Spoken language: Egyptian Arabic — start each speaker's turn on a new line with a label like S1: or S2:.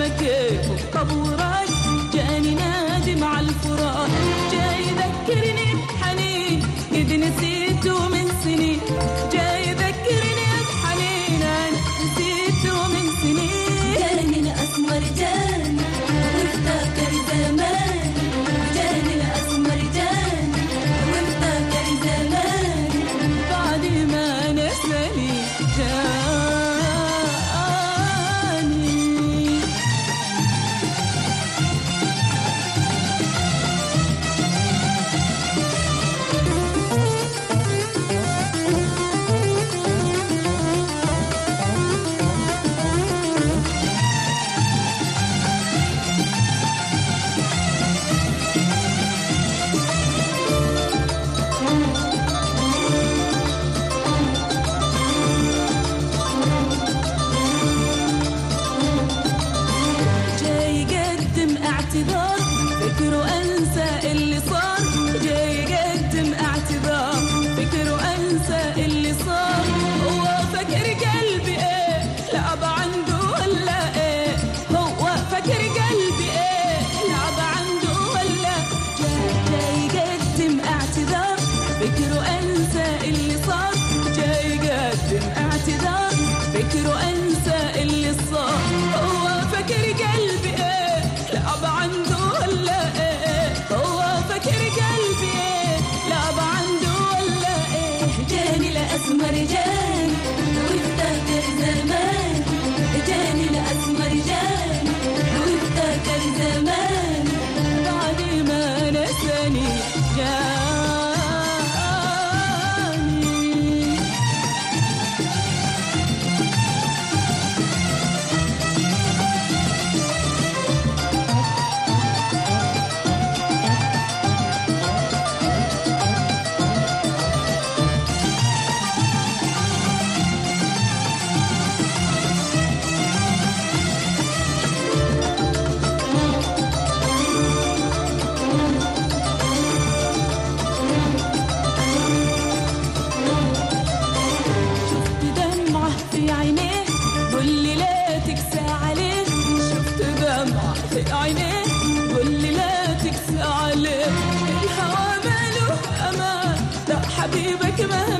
S1: كيف الطبورات جاني نادي مع الفراق جاي يذكرني بحنين قد نسيته من سنين جاي يذكرني بحنين أنا نسيته من سنين
S2: جاني الأسمر جاني وافتكر زمان جاني الأسمر جاني وافتكر زمان
S1: بعد ما نساني جاني جاي يقدم اعتذار فكره انسى اللي صار جاي يقدم اعتذار فكره انسى اللي صار هو فكر قلبي ايه لعب عنده ولا ايه هو فكر قلبي ايه لعب عنده ولا جاي جاي يقدم اعتذار فكره انسى اللي صار جاي يقدم اعتذار فكره انسى اللي صار هو فكر قلبي ايه لعب عنده ولا ايه هو فكر قلبي ايه لعب عنده ولا ايه
S2: جاني الأسمر جاني وافتكر زمان جاني الأسمر جاني وافتكر زمان
S1: بعد ما نساني جاني شفت دمعة في عينيه قول لي لا تكسى عليه شفت دمعة في عينيه قول لي لا تكسى عليه الهوى ماله أمان لا حبيبك مهما